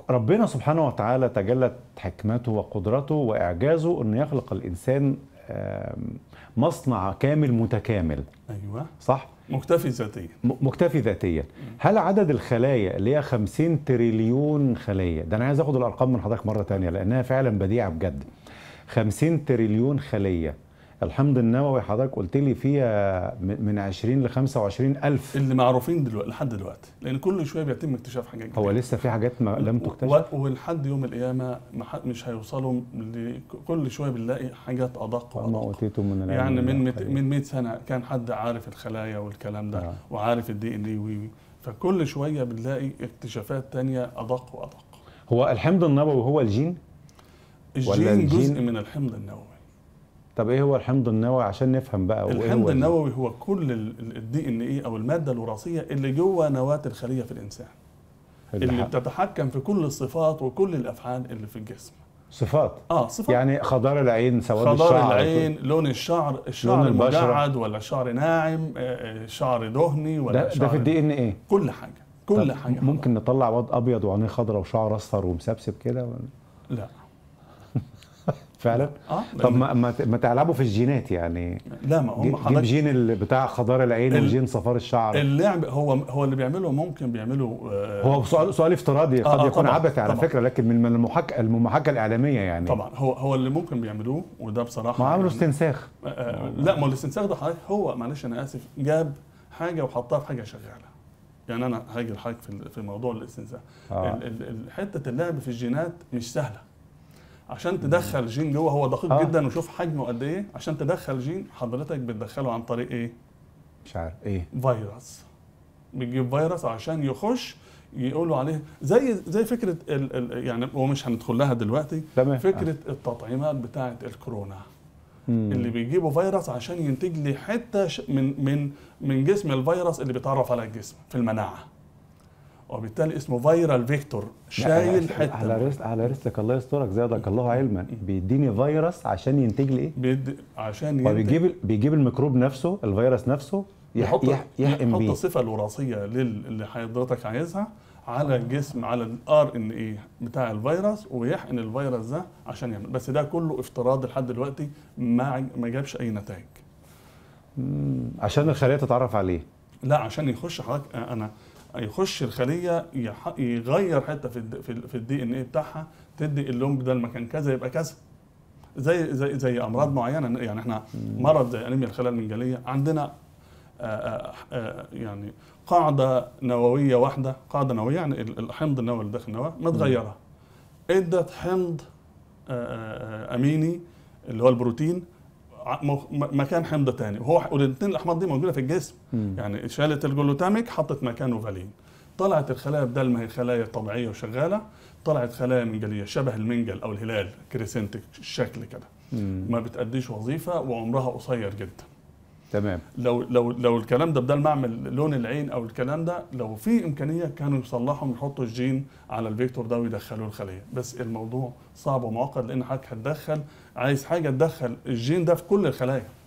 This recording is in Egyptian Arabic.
ربنا سبحانه وتعالى تجلت حكمته وقدرته واعجازه انه يخلق الانسان آم، مصنع كامل متكامل ايوه صح مكتفي ذاتيا م- مكتفي ذاتيا هل عدد الخلايا اللي هي 50 تريليون خليه ده انا عايز اخد الارقام من حضرتك مره تانية لانها فعلا بديعه بجد 50 تريليون خليه الحمض النووي حضرتك قلت لي فيها م- من 20 ل 25 الف اللي معروفين دلوقتي لحد دلوقتي لان كل شويه بيتم اكتشاف حاجات جديده هو لسه في حاجات ما لم و- تكتشف ولحد يوم القيامه ما ح- مش هيوصلوا ل- كل شويه بنلاقي حاجات ادق وما وادق اوتيتم من العلم يعني من إلا مت- قليلا. من 100 سنه كان حد عارف الخلايا والكلام ده آه. وعارف الدي ان اي وي وي فكل شويه بنلاقي اكتشافات تانية ادق وادق هو الحمض النووي هو الجين ولا الجين جزء الجين- من الحمض النووي طب ايه هو الحمض النووي عشان نفهم بقى وإيه هو الحمض الجين؟ النووي هو كل الدي ان اي او الماده الوراثيه اللي جوه نواه الخليه في الانسان اللي الح- بتتحكم في كل الصفات وكل الافعال اللي في الجسم صفات اه صفات يعني خضار العين سواد خضار الشعر العين لون الشعر الشعر البشرة. مجعد ولا الشعر ناعم آه، آه، شعر دهني ولا ده, ده شعر في الدي ان ايه كل حاجه كل حاجه ممكن نطلع واد ابيض وعينيه خضراء وشعر اصفر ومسبسب كده ولا- لا فعلا اه طب لأن- ما ما ت- ما تلعبوا في الجينات يعني لا ما هم جيب حضرتك جين ال- بتاع خضار العين ال- وجين صفار الشعر اللعب هو هو اللي بيعمله ممكن بيعمله آه، هو سؤال سؤال افتراضي آه، قد آه، يكون طبعاً، عبثي على طبعاً. فكره لكن من المحاكاه المحاكاه الاعلاميه يعني طبعا هو هو اللي ممكن بيعملوه وده بصراحه ما عملوا يعني- استنساخ آه، لا ما هو الاستنساخ ده حضرتك هو معلش انا اسف جاب حاجه وحطها في حاجه شغاله يعني انا هاجي لحضرتك في في موضوع الاستنساخ آه. ال- ال- ال- حته اللعب في الجينات مش سهله عشان تدخل جين جوه هو دقيق آه. جدا وشوف حجمه قد ايه عشان تدخل جين حضرتك بتدخله عن طريق ايه مش عارف ايه فيروس بتجيب فيروس عشان يخش يقولوا عليه زي زي فكره ال ال يعني ومش هندخل لها دلوقتي تمام فكره التطعيمات بتاعه الكورونا مم. اللي بيجيبوا فيروس عشان ينتج لي حته ش- من من من جسم الفيروس اللي بيتعرف على الجسم في المناعه وبالتالي اسمه فيرال فيكتور شايل على حته رزق على رزقك الله يسترك زادك الله علما بيديني فيروس عشان ينتج لي ايه؟ بيد عشان هو ينتج بيجيب ال- بيجيب الميكروب نفسه الفيروس نفسه يح يحط يح يحقن يحط بيه الصفه الوراثيه لل- اللي حضرتك عايزها على الجسم على الار ان اي بتاع الفيروس ويحقن الفيروس ده عشان يعمل بس ده كله افتراض لحد دلوقتي ما ما جابش اي نتائج مم. عشان الخليه تتعرف عليه لا عشان يخش حضرتك انا يخش الخليه يح- يغير حته في الد- في, ال- في الدي ان اي بتاعها تدي اللون بدل ما كان كذا يبقى كذا زي زي زي امراض معينه يعني احنا مرض زي انيميا الخلايا المنجليه عندنا آه، آه، آه، يعني قاعده نوويه واحده قاعده نوويه يعني ال- الحمض النووي اللي داخل النواه متغيره ادت حمض آه، آه، آه، اميني اللي هو البروتين ع- م- مكان حمض تاني وهو والاثنين الاحماض دي موجوده في الجسم مم. يعني شالت الجلوتاميك حطت مكانه فالين طلعت الخلايا بدل ما هي خلايا طبيعيه وشغاله طلعت خلايا منجليه شبه المنجل او الهلال كريسنتك الشكل كده مم. ما بتأديش وظيفه وعمرها قصير جدا تمام لو لو لو الكلام ده بدل ما اعمل لون العين او الكلام ده لو في امكانيه كانوا يصلحوا يحطوا الجين على الفيكتور ده ويدخلوه الخليه بس الموضوع صعب ومعقد لان حضرتك هتدخل عايز حاجه تدخل الجين ده في كل الخلايا